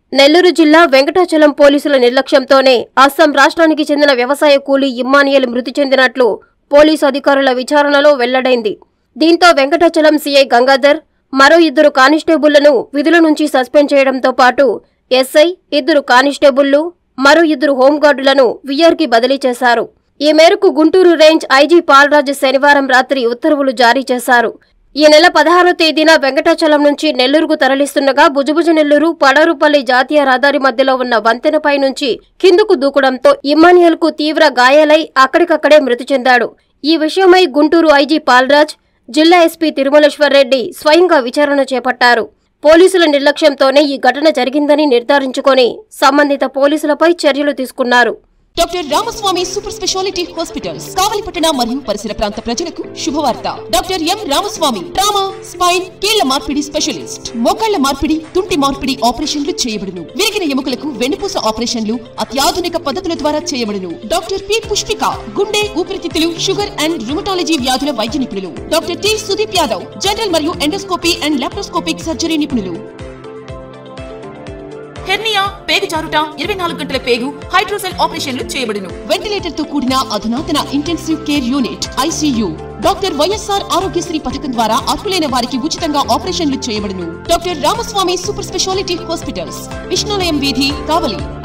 నెల్లూరు జిల్లా వెంకటాచలం పోలీసుల నిర్లక్ష్యంతోనే అస్సాం రాష్ట్రానికి చెందిన వ్యవసాయ కూలీ ఇమ్మానియల్ మృతి చెందినట్లు పోలీసు అధికారుల విచారణలో వెల్లడైంది దీంతో వెంకటాచలం సీఐ గంగాధర్ మరో ఇద్దరు కానిస్టేబుళ్లను విధుల నుంచి సస్పెండ్ చేయడంతో పాటు ఎస్ఐ ఇద్దరు కానిస్టేబుళ్లు మరో ఇద్దరు హోంగార్డులను విఆర్కి బదిలీ చేశారు ఈ మేరకు గుంటూరు రేంజ్ ఐజీ పాల్రాజు శనివారం రాత్రి ఉత్తర్వులు జారీ చేశారు ఈ నెల పదహారో తేదీన వెంకటాచలం నుంచి నెల్లూరుకు తరలిస్తుండగా భుజభుజ నెల్లూరు పడారుపల్లి జాతీయ రహదారి మధ్యలో ఉన్న వంతెనపై నుంచి కిందకు దూకడంతో ఇమ్మానియల్ కు తీవ్ర గాయాలై అక్కడికక్కడే మృతి చెందాడు ఈ విషయమై గుంటూరు ఐజీ పాల్రాజ్ జిల్లా ఎస్పీ తిరుమలేశ్వర్ రెడ్డి స్వయంగా విచారణ చేపట్టారు పోలీసుల నిర్లక్ష్యంతోనే ఈ ఘటన జరిగిందని నిర్ధారించుకొని సంబంధిత పోలీసులపై చర్యలు తీసుకున్నారు doctor Ramaswamy super speciality hospitals కావలిపట్టణ మరియు పరిసర ప్రాంత ప్రజలకు శుభవార్త doctor M Ramaswamy trauma spine కీళ్ల మార్పిడి స్పెషలిస్ట్ మోకాళ్ల మార్పిడి తుంటి మార్పిడి ఆపరేషన్లు చేయబడును విరిగిన ఎముకలకు వెన్నుపూస ఆపరేషన్లు అత్యాధునిక పద్ధతుల ద్వారా చేయబడును డాక్టర్ పి పుష్పిక గుండె ఊపిరితిత్తులు షుగర్ అండ్ రుమటాలజీ వ్యాధుల వైద్య నిపుణులు doctor T Sudeep Yadav general మరియు ఎండోస్కోపీ అండ్ లాప్రోస్కోపిక్ సర్జరీ నిపుణులు హెర్నియా పేగు జారుట ఇరవై నాలుగు గంటల పేగు హైడ్రోసెల్ ఆపరేషన్లు చేయబడును వెంటిలేటర్ తో కూడిన అధునాతన intensive care unit ICU doctor YSR Aarogyasri పథకం ద్వారా అర్హులైన వారికి ఉచితంగా ఆపరేషన్లు చేయబడును doctor Ramaswamy super speciality hospitals విష్ణులయం వీధి కావలి